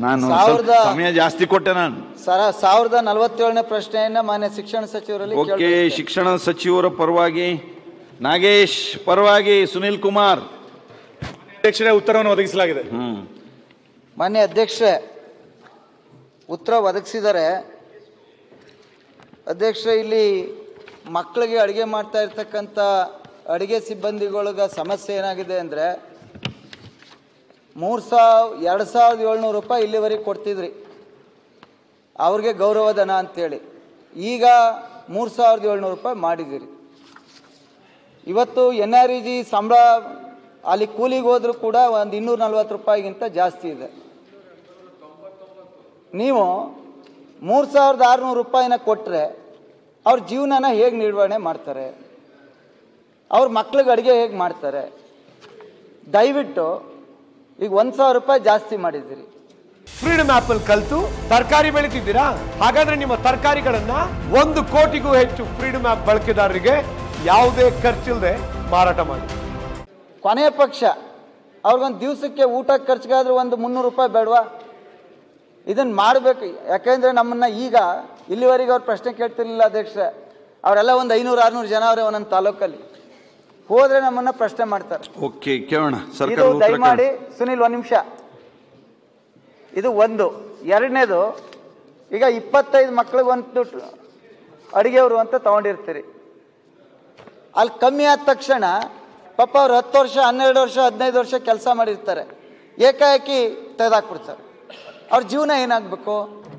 ನಾನು ಸಾವಿರದ- ಸ್ವಲ್ಪ ಸಮಯ ಜಾಸ್ತಿ ಕೊಟ್ಟೆ ನಾನು ಸರ ಸಾವಿರದ ನಲವತ್ತೇಳನೇ ಪ್ರಶ್ನೆಯನ್ನ ಮಾನ್ಯ ಶಿಕ್ಷಣ ಸಚಿವರಲ್ಲಿ ಓಕೆ ಕೇಳ್ಬಯಸ್ತೇನೆ. ಶಿಕ್ಷಣ ಸಚಿವರ ಪರವಾಗಿ ನಾಗೇಶ್ ಪರವಾಗಿ ಸುನಿಲ್ ಕುಮಾರ್ ಅಧ್ಯಕ್ಷರೇ ಉತ್ತರವನ್ನು ಒದಗಿಸಲಾಗಿದೆ ಹ್ಮ್ ಮಾನ್ಯ ಅಧ್ಯಕ್ಷರೇ ಉತ್ತರ ಒದಗಿಸಿದರೆ ಅಧ್ಯಕ್ಷ ಇಲ್ಲಿ ಮಕ್ಕಳಿಗೆ ಅಡುಗೆ ಮಾಡ್ತಾ ಇರ್ತಕ್ಕಂಥ ಅಡುಗೆ ಸಿಬ್ಬಂದಿಗಳಿಗೆ ಸಮಸ್ಯೆ ಏನಾಗಿದೆ ಅಂದರೆ ಮೂರು ಸಾವಿರ ಎರಡು ಸಾವಿರದ ಏಳ್ನೂರು ರೂಪಾಯಿ ಇಲ್ಲಿವರೆಗೆ ಕೊಡ್ತಿದ್ರಿ ಅವ್ರಿಗೆ ಗೌರವಧನ ಅಂತೇಳಿ ಈಗ ಮೂರು ಸಾವಿರದ ಏಳ್ನೂರು ರೂಪಾಯಿ ಮಾಡಿದ್ದೀರಿ ಇವತ್ತು ಎನ್ ಆರ್ ಇ ಜಿ ಸಂಬಳ ಅಲ್ಲಿ ಕೂಲಿಗೆ ಹೋದ್ರೂ ಕೂಡ ಒಂದು ಇನ್ನೂರ ನಲ್ವತ್ತು ರೂಪಾಯಿಗಿಂತ ಜಾಸ್ತಿ ಇದೆ ನೀವು ಮೂರು ಸಾವಿರದ ಆರುನೂರು ರೂಪಾಯಿನ ಕೊಟ್ಟರೆ ಅವ್ರ ಜೀವನನ ಹೇಗೆ ನಿರ್ವಹಣೆ ಮಾಡ್ತಾರೆ ಅವ್ರ ಮಕ್ಳಿಗೆ ಅಡುಗೆ ಹೇಗೆ ಮಾಡ್ತಾರೆ ದಯವಿಟ್ಟು ಈಗ ಒಂದು ಸಾವಿರ ರೂಪಾಯಿ ಜಾಸ್ತಿ ಮಾಡಿದ್ದೀರಿ ಫ್ರೀಡಮ್ ಆಪ್ ಅಲ್ಲಿ ಕಲ್ತು ತರಕಾರಿ ಬೆಳಿತಿದ್ದೀರಾ ಹಾಗಾದ್ರೆ ನಿಮ್ಮ ತರಕಾರಿಗಳನ್ನ ಒಂದು ಕೋಟಿಗೂ ಹೆಚ್ಚು ಫ್ರೀಡಮ್ ಆಪ್ ಬಳಕೆದಾರರಿಗೆ ಯಾವುದೇ ಖರ್ಚಿಲ್ಲದೆ ಮಾರಾಟ ಮಾಡಿ ಕೊನೆಯ ಪಕ್ಷ ಅವ್ರಿಗೊಂದು ದಿವಸಕ್ಕೆ ಊಟ ಖರ್ಚಿಗಾದ್ರೂ ಒಂದು ಮುನ್ನೂರು ರೂಪಾಯಿ ಬೇಡವಾ ಇದನ್ನು ಮಾಡಬೇಕು ಯಾಕೆಂದರೆ ನಮ್ಮನ್ನು ಈಗ ಇಲ್ಲಿವರೆಗೆ ಅವ್ರು ಪ್ರಶ್ನೆ ಕೇಳ್ತಿರ್ಲಿಲ್ಲ ಅಧ್ಯಕ್ಷ ಅವರೆಲ್ಲ ಒಂದು ಐನೂರು ಆರುನೂರು ಜನ ಅವರೇ ಒಂದೊಂದು ತಾಲೂಕಲ್ಲಿ ಹೋದ್ರೆ ನಮ್ಮನ್ನ ಪ್ರಶ್ನೆ ಮಾಡ್ತಾರೆ ಓಕೆ ಕೇಳೋಣ ಇದು ಸರ್ಕಾರ ಉತ್ತರ ದಯಮಾಡಿ ಸುನಿಲ್ ಒಂದು ನಿಮಿಷ ಇದು ಒಂದು ಎರಡನೇದು ಈಗ ಇಪ್ಪತ್ತೈದು ಮಕ್ಳಿಗೆ ಒಂದು ಅಡಿಗೆಯವರು ಅಂತ ತಗೊಂಡಿರ್ತೀರಿ ಅಲ್ಲಿ ಕಮ್ಮಿ ಆದ ತಕ್ಷಣ ಪಾಪ ಅವ್ರು ಹತ್ತು ವರ್ಷ ಹನ್ನೆರಡು ವರ್ಷ ಹದಿನೈದು ವರ್ಷ ಕೆಲಸ ಮಾಡಿರ್ತಾರೆ ಏಕಾಏಕಿ ತೆಗೆದಾಕ್ಬಿಡ್ತಾರೆ ಅವ್ರ ಜೀವನ ಏನಾಗಬೇಕು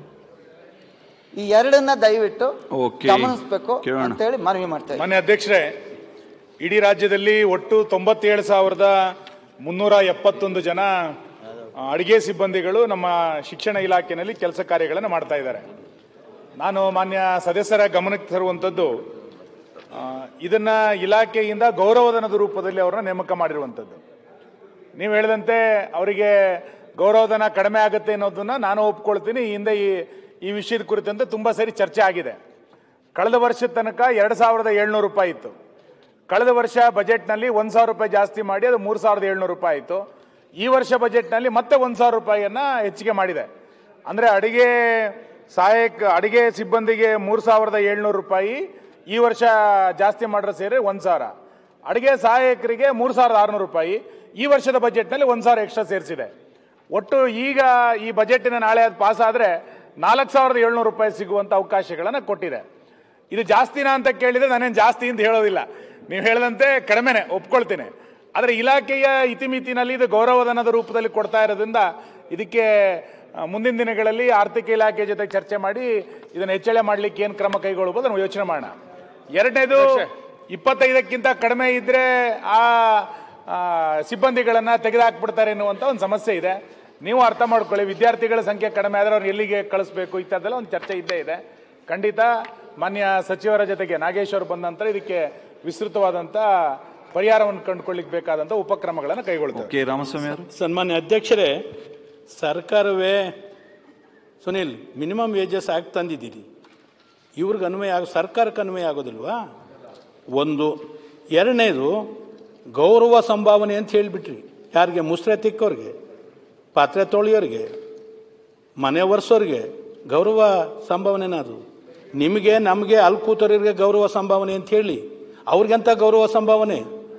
ಈ ಎರಡನ್ನ ದಯವಿಟ್ಟು Okay. ಗಮನಿಸ್ಬೇಕು ಕೇಳೋಣ. ಅಂತೇಳಿ ಮನವಿ ಮಾಡ್ತೇವೆ ಮಾನ್ಯ ಅಧ್ಯಕ್ಷರೇ ಇಡೀ ರಾಜ್ಯದಲ್ಲಿ ಒಟ್ಟು ತೊಂಬತ್ತೇಳು ಸಾವಿರದ ಮುನ್ನೂರ ಎಪ್ಪತ್ತೊಂದು ಜನ ಆ, ಅಡಿಗೆ ಸಿಬ್ಬಂದಿಗಳು ನಮ್ಮ ಶಿಕ್ಷಣ ಇಲಾಖೆಯಲ್ಲಿ ಕೆಲಸ ಕಾರ್ಯಗಳನ್ನು ಮಾಡ್ತಾ ಇದ್ದಾರೆ ನಾನು ಮಾನ್ಯ ಸದಸ್ಯರ ಗಮನಕ್ಕೆ ತರುವಂಥದ್ದು ಆ, ಇದನ್ನ ಇಲಾಖೆಯಿಂದ ಗೌರವಧನದ ರೂಪದಲ್ಲಿ ಅವರನ್ನ ನೇಮಕ ಮಾಡಿರುವಂಥದ್ದು ನೀವು ಹೇಳಿದಂತೆ ಅವರಿಗೆ ಗೌರವಧನ ಕಡಿಮೆ ಆಗುತ್ತೆ ಅನ್ನೋದನ್ನ ನಾನು ಒಪ್ಕೊಳ್ತೀನಿ ಈ ಹಿಂದೆ ಈ ಈ ವಿಷಯದ ಕುರಿತಂತೆ ತುಂಬಾ ಸರಿ ಚರ್ಚೆ ಆಗಿದೆ ಕಳೆದ ವರ್ಷದ ತನಕ ಎರಡು ಸಾವಿರದ ಏಳ್ನೂರು ರೂಪಾಯಿ ಇತ್ತು ಕಳೆದ ವರ್ಷ ಬಜೆಟ್ನಲ್ಲಿ ಒಂದು ಸಾವಿರ ರೂಪಾಯಿ ಜಾಸ್ತಿ ಮಾಡಿ ಅದು ಮೂರು ಸಾವಿರದ ಏಳ್ನೂರು ರೂಪಾಯಿ ಆಯಿತು ಈ ವರ್ಷ ಬಜೆಟ್ನಲ್ಲಿ ಮತ್ತೆ ಒಂದು ಸಾವಿರ ರೂಪಾಯಿಯನ್ನ ಹೆಚ್ಚಿಗೆ ಮಾಡಿದೆ ಅಂದರೆ ಅಡಿಗೆ ಸಹಾಯಕ ಅಡಿಗೆ ಸಿಬ್ಬಂದಿಗೆ ಮೂರು ಸಾವಿರದ ಏಳ್ನೂರು ರೂಪಾಯಿ ಈ ವರ್ಷ ಜಾಸ್ತಿ ಮಾಡಿರೋ ಸೇರಿ ಒಂದು ಸಾವಿರ ಅಡಿಗೆ ಸಹಾಯಕರಿಗೆ ಮೂರು ಸಾವಿರದ ಆರುನೂರು ರೂಪಾಯಿ ಈ ವರ್ಷದ ಬಜೆಟ್ನಲ್ಲಿ ಒಂದು ಸಾವಿರ ಎಕ್ಸ್ಟ್ರಾ ಸೇರಿಸಿದೆ ಒಟ್ಟು ಈಗ ಈ ಬಜೆಟಿನ ನಾಳೆ ಅದು ಪಾಸ್ ಆದರೆ ನಾಲ್ಕು ಸಾವಿರದ ಏಳ್ನೂರು ರೂಪಾಯಿ ಸಿಗುವಂಥ ಅವಕಾಶಗಳನ್ನು ಕೊಟ್ಟಿದೆ ಇದು ಜಾಸ್ತಿನಾ ಅಂತ ಕೇಳಿದ್ರೆ ನಾನೇನು ಜಾಸ್ತಿ ಅಂತ ಹೇಳೋದಿಲ್ಲ ನೀವು ಹೇಳಿದಂತೆ ಕಡಿಮೆನೆ ಒಪ್ಕೊಳ್ತೀನಿ ಆದರೆ ಇಲಾಖೆಯ ಇತಿಮಿತಿನಲ್ಲಿ ಇದು ಗೌರವಧನದ ರೂಪದಲ್ಲಿ ಕೊಡ್ತಾ ಇರೋದ್ರಿಂದ ಇದಕ್ಕೆ ಆ, ಮುಂದಿನ ದಿನಗಳಲ್ಲಿ ಆರ್ಥಿಕ ಇಲಾಖೆ ಜೊತೆ ಚರ್ಚೆ ಮಾಡಿ ಇದನ್ನು ಹೆಚ್ಚಳ ಮಾಡಲಿಕ್ಕೆ ಏನು ಕ್ರಮ ಕೈಗೊಳ್ಳಬಹುದು ನಾವು ಯೋಚನೆ ಮಾಡೋಣ ಎರಡನೇದು ಇಪ್ಪತ್ತೈದಕ್ಕಿಂತ ಕಡಿಮೆ ಇದ್ರೆ ಆ ಆ, ಸಿಬ್ಬಂದಿಗಳನ್ನ ತೆಗೆದುಹಾಕ್ಬಿಡ್ತಾರೆ ಎನ್ನುವಂತ ಒಂದು ಸಮಸ್ಯೆ ಇದೆ ನೀವು ಅರ್ಥ ಮಾಡ್ಕೊಳ್ಳಿ ವಿದ್ಯಾರ್ಥಿಗಳ ಸಂಖ್ಯೆ ಕಡಿಮೆ ಆದ್ರೆ ಅವ್ರು ಎಲ್ಲಿಗೆ ಕಳಿಸ್ಬೇಕು ಇತ್ಯಾದೆಲ್ಲ ಒಂದು ಚರ್ಚೆ ಇದ್ದೇ ಇದೆ ಖಂಡಿತ ಮಾನ್ಯ ಸಚಿವರ ಜೊತೆಗೆ ನಾಗೇಶ್ ಅವರು ಬಂದ ನಂತರ ಇದಕ್ಕೆ ವಿಸ್ತೃತವಾದಂತ ಪರಿಹಾರವನ್ನು ಕಂಡುಕೊಳ್ಳಿಕ್ಕೆ ಬೇಕಾದಂತ ಉಪಕ್ರಮಗಳನ್ನು ಕೈಗೊಳ್ತಾರೆ ಓಕೆ ರಾಮಸ್ವಾಮಿ ಅವರು ಸನ್ಮಾನ್ಯ ಅಧ್ಯಕ್ಷರೇ ಸರ್ಕಾರವೇ ಸುನಿಲ್ ಮಿನಿಮಮ್ ವೇಜಸ್ ಆ್ಯಕ್ಟ್ ತಂದಿದ್ದೀರಿ ಇವ್ರಿಗೆ ಅನ್ವಯ ಆಗ ಸರ್ಕಾರಕ್ಕೆ ಅನ್ವಯ ಆಗೋದಿಲ್ವಾ ಒಂದು ಎರಡನೇದು ಗೌರವ ಸಂಭಾವನೆ ಅಂತ ಹೇಳಿಬಿಟ್ರಿ ಯಾರಿಗೆ ಮುಸ್ರೆ ತಿಕ್ಕೋರಿಗೆ ಪಾತ್ರೆ ತೊಳೆಯೋರಿಗೆ ಮನೆ ಒರೆಸೋರಿಗೆ ಗೌರವ ಸಂಭಾವನೆನ ಅದು ನಿಮಗೆ ನಮಗೆ ಅಲ್ಲಿ ಕೂತೋರಿಗೆ ಗೌರವ ಸಂಭಾವನೆ ಅಂತ ಹೇಳಿ ಅವ್ರಿಗಂತ ಗೌರವ ಸಂಭಾವನೆ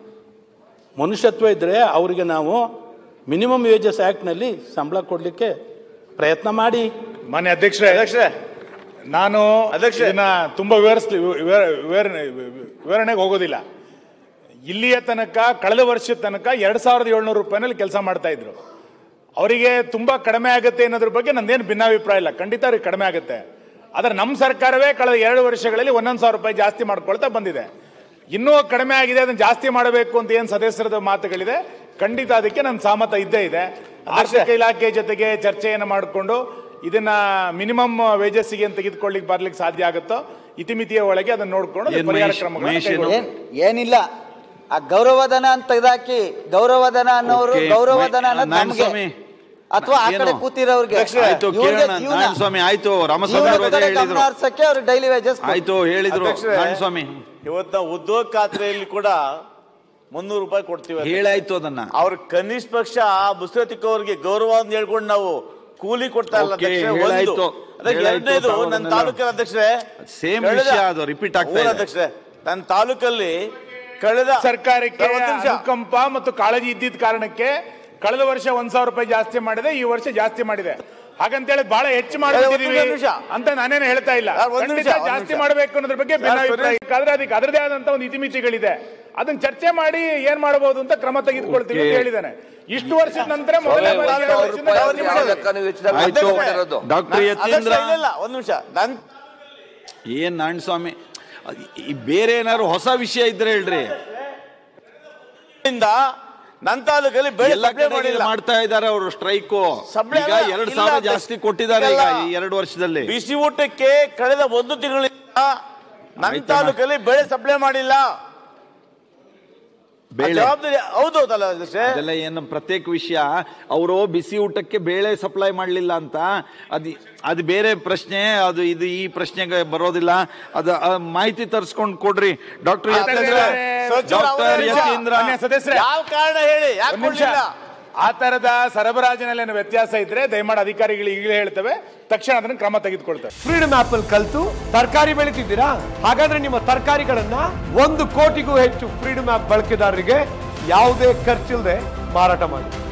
ಮನುಷ್ಯತ್ವ ಇದ್ದರೆ ಅವರಿಗೆ ನಾವು ಮಿನಿಮಮ್ ವೇಜಸ್ ಆ್ಯಕ್ಟ್ನಲ್ಲಿ ಸಂಬಳ ಕೊಡಲಿಕ್ಕೆ ಪ್ರಯತ್ನ ಮಾಡಿ ಮಾನ್ಯ ಅಧ್ಯಕ್ಷರೇ ಅಧ್ಯಕ್ಷರೇ ನಾನು ಇದನ್ನ ತುಂಬಾ ವಿವರಿಸ್ಲಿ ವಿವರ- ವಿವರಣೆ- ವಿವರಣೆಗೆ ಹೋಗೋದಿಲ್ಲ ಇಲ್ಲಿಯ ತನಕ ಕಳೆದ ವರ್ಷದ ತನಕ ಎರಡ್ ಸಾವಿರದ ಏಳ್ನೂರು ರೂಪಾಯಿನಲ್ಲಿ ಕೆಲಸ ಮಾಡ್ತಾ ಇದ್ರು ಅವರಿಗೆ ತುಂಬಾ ಕಡಿಮೆ ಆಗುತ್ತೆ ಅನ್ನೋದ್ರ ಬಗ್ಗೆ ನಂದೇನು ಭಿನ್ನಾಭಿಪ್ರಾಯ ಇಲ್ಲ ಖಂಡಿತ ಅವ್ರಿಗೆ ಕಡಿಮೆ ಆಗುತ್ತೆ ಆದ್ರೆ ನಮ್ಮ ಸರ್ಕಾರವೇ ಕಳೆದ ಎರಡು ವರ್ಷಗಳಲ್ಲಿ ಒಂದೊಂದು ಸಾವಿರ ರೂಪಾಯಿ ಜಾಸ್ತಿ ಮಾಡ್ಕೊಳ್ತಾ ಬಂದಿದೆ ಇನ್ನೂ ಕಡಿಮೆ ಆಗಿದೆ ಅದನ್ನ ಜಾಸ್ತಿ ಮಾಡಬೇಕು ಅಂತ ಏನು ಸದಸ್ಯರದ ಮಾತುಗಳಿದೆ ಖಂಡಿತ ಅದಕ್ಕೆ ನನ್ನ ಸಹಮತ ಇದ್ದೇ ಇದೆ ಆರ್ಥಿಕ ಇಲಾಖೆ ಜೊತೆಗೆ ಚರ್ಚೆಯನ್ನು ಮಾಡಿಕೊಂಡು ಇದನ್ನ ಮಿನಿಮಮ್ ವೇಜಸ್ಸಿಗೆ ತೆಗೆದುಕೊಳ್ಳಿಕ್ಕೆ ಬರ್ಲಿಕ್ಕೆ ಸಾಧ್ಯ ಆಗುತ್ತೋ ಇತಿಮಿತಿಯ ಒಳಗೆ ಅದನ್ನ ನೋಡ್ಕೊಂಡು ಅದಕ್ಕೆ ಏನ್ ಪರಿಹಾರ ಮಹೇಶ್- ಕ್ರಮಗಳನ್ನು ಮಹೇಶ್ ಏನು? ಕೈಗೊಳ್ಳುತ್ತೆ. ಏನ್ ಏನಿಲ್ಲ ಆ ಗೌರವಧನ ಅಂತ ತೆಗೆದಾಕಿ ಗೌರವಧನ ಅನ್ನೋರು Okay. ಗೌರವಧನ ಅನ್ನೋದು ನಾರಾಯಣ ನಮ್ಗೆ ಸ್ವಾಮಿ. ಅಥವಾ ಆ ಕಡೆ ಏನು? ಕೂತಿರೋರ್ಗೆ ಆಯ್ತು ಇವ್ರಿಗೆ ಕೇಳೋಣ ಜೀವನ. ನಾರಾಯಣ ಸ್ವಾಮಿ ಆಯ್ತು ರಾಮಸ್ವಾಮಿ ಇವ್ರ ಅವರು ಅದೇ ಕಡೆ ಹೇಳಿದ್ರು ಗಮನ ಹರ್ಸಕ್ಕೆ ಅವ್ರಿಗೆ ಡೈಲಿ ವೇಜಸ್ ಆಯ್ತು ಹೇಳಿದ್ರು ಅಧ್ಯಕ್ಷರೇ, ನಾರಾಯಣ ಸ್ವಾಮಿ ಇವತ್ತು ನಾವು ಉದ್ಯೋಗ ಖಾತ್ರಿಯಲ್ಲಿ ಕೂಡ ಮುನ್ನೂರು ರೂಪಾಯಿ ಕೊಡ್ತೀವಿ ಅಂತ. ಹೇಳಾಯ್ತು ಅದನ್ನ ಅವ್ರ ಕನಿಷ್ಠ ಪಕ್ಷ ಮುಸ್ರತಿಕ್ ಅವ್ರಿಗೆ ಗೌರವ ಅಂತ ಹೇಳ್ಕೊಂಡು ನಾವು ಕೂಲಿ ಕೊಡ್ತಾ ಇಲ್ಲ Okay, ಅಧ್ಯಕ್ಷರೇ ಹೇಳಾಯ್ತು. ಒಂದು ಅದಕ್ಕೆ ಹೇಳಾಯ್ತು, ಎರಡನೇದು ತಾವು ನನ್ನ ಅದನ್ನೆಲ್ಲ- ತಾಲೂಕಿನ ಅಧ್ಯಕ್ಷರೇ Same ಕಳೆದ- ವಿಷಯ ಅದು repeat ಆಗ್ತಾ ಹೌದು ಇದೆ. ಅಧ್ಯಕ್ಷರೇ ನನ್ನ ತಾಲೂಕಲ್ಲಿ ಕಳೆದ ಸರ್ಕಾರಕ್ಕೆ ಒಂದು ನಿಮಿಷ. ಅನುಕಂಪ ಮತ್ತು ಕಾಳಜಿ ಇದ್ದಿದ್ದ ಕಾರಣಕ್ಕೆ ಕಳೆದ ವರ್ಷ ಒಂದ್ ಸಾವಿರ ರೂಪಾಯಿ ಜಾಸ್ತಿ ಮಾಡಿದೆ ಈ ವರ್ಷ ಜಾಸ್ತಿ ಮಾಡಿದೆ ಹಾಗಂತೇಳಿ ಬಹಳ ಹೆಚ್ಚು ಮಾಡ್ಬಿಟ್ಟಿದೀವಿ ಒಂದು ನಿಮಿಷ. ಅಂತ ನಾನೇನು ಹೇಳ್ತಾ ಇಲ್ಲ ಸರ್, ಒಂದು ಖಂಡಿತ ನಿಮಿಷ, ಒಂದು ಜಾಸ್ತಿ ನಿಮಿಷ. ಮಾಡಬೇಕು ಅನ್ನೋದ್ರ ಬಗ್ಗೆ ಸರ್, ಭಿನ್ನಾಭಿಪ್ರಾಯ ಆದ್ರೆ ಅದಕ್ಕೆ ಅದರದೇ ಆದಂತ ಒಂದು ಇತಿಮಿತಿಗಳಿದೆ ಅದನ್ನ ಚರ್ಚೆ ಮಾಡಿ ಏನ್ ಮಾಡಬಹುದು ಅಂತ ಕ್ರಮ ತೆಗೆದುಕೊಳ್ತೀವಿ ಅಂತ Okay. ಹೇಳಿದ್ದಾನೆ ಇಷ್ಟು ವರ್ಷದ ನಂತರ ಮೊದಲ ಬಾರಿಗೆ ಸಾವಿರ ಎರಡು ವರ್ಷದಿಂದ ರೂಪಾಯಿ ಜಾಸ್ತಿ ಯಾವ ಮಾಡಿದೆ. ಲೆಕ್ಕ ನೀವು ಹೆಚ್ಚಿದಾಗ ಆಯ್ತು ಅಧ್ಯಕ್ಷರೇ, ಡಾಕ್ಟರ್ ನಾನು- ಯತೀಂದ್ರ ಅಧ್ಯಕ್ಷರೇ, ಇಲ್ಲ, ಇಲ್ಲ, ಒಂದು ನಿಮಿಷ ನನ್ ಏನ್ ನಾರಾಯಣಸ್ವಾಮಿ ಅದ್- ಈ ಬೇರೆ ಏನಾದ್ರು ಹೊಸ ವಿಷಯ ಇದ್ರೆ ಹೇಳ್ರಿ ಇಂದ ನನ್ನ ತಾಲೂಕಲ್ಲಿ ಬೆಳೆ ಎಲ್ಲ ಸಪ್ಲೈ ಕಡೆ ಮಾಡಿಲ್ಲ ಮಾಡ್ತಾ ಇದ್ದಾರೆ ಅವರು ಸ್ಟ್ರೈಕು ಸಪ್ಲೈ ಈಗ ಅಲ್ಲ, ಎರಡ್ ಇಲ್ಲ ಸಾವಿರ ಅಧ್ಯಕ್ಷ. ಜಾಸ್ತಿ ಕೊಟ್ಟಿದ್ದಾರೆ ಈಗ ಇಲ್ಲ. ಈ ಎರಡು ವರ್ಷದಲ್ಲಿ ಬಿಸಿ ಊಟಕ್ಕೆ ಕಳೆದ ಒಂದು ತಿಂಗಳಿಂದ ನನ್ನ ಆಯ್ತಮ್ಮ. ತಾಲೂಕಲ್ಲಿ ಬೆಳೆ ಸಪ್ಲೈ ಮಾಡಿಲ್ಲ ಆ ಬೇಳೆ ಜವಾಬ್ದಾರಿ ಹೌದು ಹೌದಲ್ಲ ಅಧ್ಯಕ್ಷರೇ ಅದೆಲ್ಲ ಏನು ಪ್ರತ್ಯೇಕ ವಿಷಯ ಅವರು ಬಿಸಿ ಊಟಕ್ಕೆ ಬೇಳೆ ಸಪ್ಲೈ ಮಾಡಲಿಲ್ಲ ಅಂತ ಅದು ಅದು ಬೇರೆ ಪ್ರಶ್ನೆ ಅದು ಇದು ಈ ಪ್ರಶ್ನೆಗೆ ಬರೋದಿಲ್ಲ ಅದು ಆ ಮಾಹಿತಿ ತರಿಸ್ಕೊಂಡು ಕೊಡ್ರಿ ಡಾಕ್ಟರ್ ಯತೀಂದ್ರ ಸಚಿವರು ಡಾಕ್ಟರ್ ಅವರೇ ಯತೀಂದ್ರ ಮಾನ್ಯ ಸದಸ್ಯರೇ ಯಾವ ಕಾರಣ ಹೇಳಿ ಯಾಕೆ ಒಂದ್ ನಿಮಿಷ. ಕೊಡ್ಲಿಲ್ಲ ಆ ತರದ ಸರಬರಾಜಿನಲ್ಲಿ ಏನೋ ವ್ಯತ್ಯಾಸ ಇದ್ರೆ ದಯಮಾಡಿ ಅಧಿಕಾರಿಗಳು ಈಗಲೇ ಹೇಳ್ತೇವೆ ತಕ್ಷಣ ಅದನ್ನ ಕ್ರಮ ತೆಗೆದುಕೊಳ್ತೇವೆ ಫ್ರೀಡಮ್ ಆಪ್ ಅಲ್ಲಿ ಕಲ್ತು ತರಕಾರಿ ಬೆಳಿತಿದ್ದೀರಾ ಹಾಗಾದ್ರೆ ನಿಮ್ಮ ತರಕಾರಿಗಳನ್ನ ಒಂದು ಕೋಟಿಗೂ ಹೆಚ್ಚು ಫ್ರೀಡಮ್ ಆಪ್ ಬಳಕೆದಾರರಿಗೆ ಯಾವುದೇ ಖರ್ಚಿಲ್ಲದೆ ಮಾರಾಟ ಮಾಡಿ